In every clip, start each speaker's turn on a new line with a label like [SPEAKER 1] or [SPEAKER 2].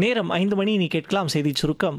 [SPEAKER 1] நேரம் ஐந்து மணி நீ கேட்கலாம் செய்திச் சுருக்கம்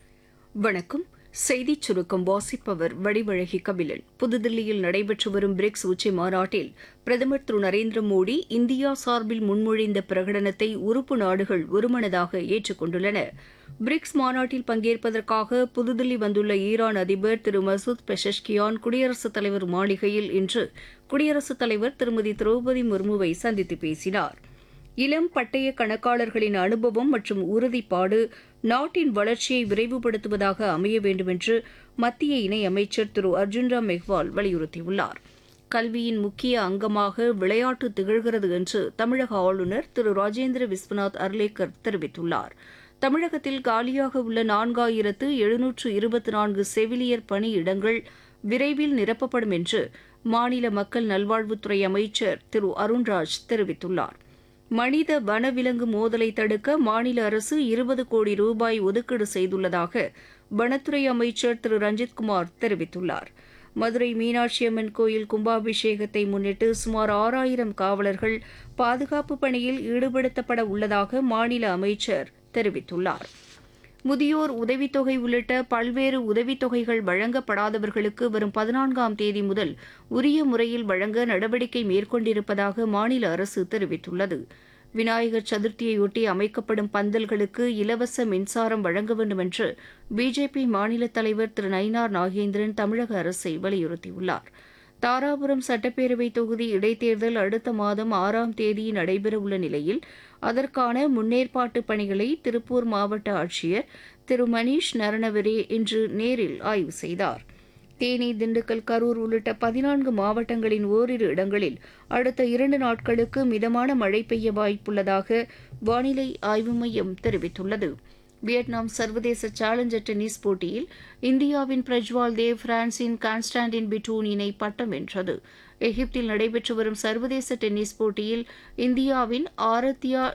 [SPEAKER 2] வணக்கம் செய்திச் சுருக்கம் வாசிப்பவர் வடிவழகி கபிலன் புதுதில்லியில் நடைபெற்று வரும் பிரிக்ஸ் உச்சி மாநாட்டில் பிரதமர் திரு நரேந்திர மோடி இந்தியா சார்பில் முன்மொழிந்த பிரகடனத்தை உறுப்பு நாடுகள் ஒருமனதாக ஏற்றுக்கொண்டுள்ளன பிரிக்ஸ் மாநாட்டில் பங்கேற்பதற்காக புதுதில்லி வந்துள்ள ஈரான் அதிபர் திரு மசூத் பெஷஷ்கியான் குடியரசுத் தலைவர் மாளிகையில் இன்று குடியரசுத் தலைவர் திருமதி திரௌபதி முர்முவை சந்தித்து பேசினார் இளம் பட்டய கணக்காளர்களின் அனுபவம் மற்றும் உறுதிப்பாடு நாட்டின் வளர்ச்சியை விரைவுபடுத்துவதாக அமைய வேண்டும் என்று மத்திய இணையமைச்சர் திரு அர்ஜுன்ராம் மெஹ்வால் வலியுறுத்தியுள்ளார் கல்வியின் முக்கிய அங்கமாக விளையாட்டு திகழ்கிறது என்று தமிழக ஆளுநர் திரு ராஜேந்திர விஸ்வநாத் அர்லேக்கர் தெரிவித்துள்ளார் தமிழகத்தில் காலியாக உள்ள நான்காயிரத்து எழுநூற்று இருபத்தி நான்கு செவிலியர் பணியிடங்கள் விரைவில் நிரப்பப்படும் என்று மாநில மக்கள் நல்வாழ்வுத்துறை அமைச்சர் திரு அருண்ராஜ் தெரிவித்துள்ளார் மனித வனவிலங்கு மோதலை தடுக்க மாநில அரசு இருபது கோடி ரூபாய் ஒதுக்கீடு செய்துள்ளதாக வனத்துறை அமைச்சர் திரு ரஞ்சித்குமார் தெரிவித்துள்ளார் மதுரை மீனாட்சி அம்மன் கோயில் கும்பாபிஷேகத்தை முன்னிட்டு சுமார் ஆறாயிரம் காவலர்கள் பாதுகாப்பு பணியில் ஈடுபடுத்தப்பட உள்ளதாக மாநில அமைச்சர் தெரிவித்துள்ளார் முதியோர் உதவித்தொகை உள்ளிட்ட பல்வேறு உதவித்தொகைகள் வழங்கப்படாதவர்களுக்கு வரும் பதினான்காம் தேதி முதல் உரிய முறையில் வழங்க நடவடிக்கை மேற்கொண்டிருப்பதாக மாநில அரசு தெரிவித்துள்ளது விநாயகர் சதுர்த்தியையொட்டி அமைக்கப்படும் பந்தல்களுக்கு இலவச மின்சாரம் வழங்க வேண்டும் என்று பிஜேபி மாநில தலைவர் திரு நயினார் நாகேந்திரன் தமிழக அரசை வலியுறுத்தியுள்ளார் தாராபுரம் சட்டப்பேரவை தொகுதி இடைத்தேர்தல் அடுத்த மாதம் ஆறாம் தேதி நடைபெறவுள்ள நிலையில் அதற்கான முன்னேற்பாட்டு பணிகளை திருப்பூர் மாவட்ட ஆட்சியர் திரு மணீஷ் நரணவரே இன்று நேரில் ஆய்வு செய்தார் தேனி திண்டுக்கல் கரூர் உள்ளிட்ட பதினான்கு மாவட்டங்களின் ஓரிரு இடங்களில் அடுத்த இரண்டு நாட்களுக்கு மிதமான மழை பெய்ய வாய்ப்புள்ளதாக வானிலை ஆய்வு மையம் தெரிவித்துள்ளது வியட்நாம் சர்வதேச சேலஞ்சர் டென்னிஸ் போட்டியில் இந்தியாவின் பிரஜ்வால் தேவ் பிரான்சின் கான்ஸ்டாண்டின் பிட்டூன் இணை பட்டம் வென்றது எகிப்தில் நடைபெற்று வரும் சர்வதேச டென்னிஸ் போட்டியில் இந்தியாவின் ஆரத்யா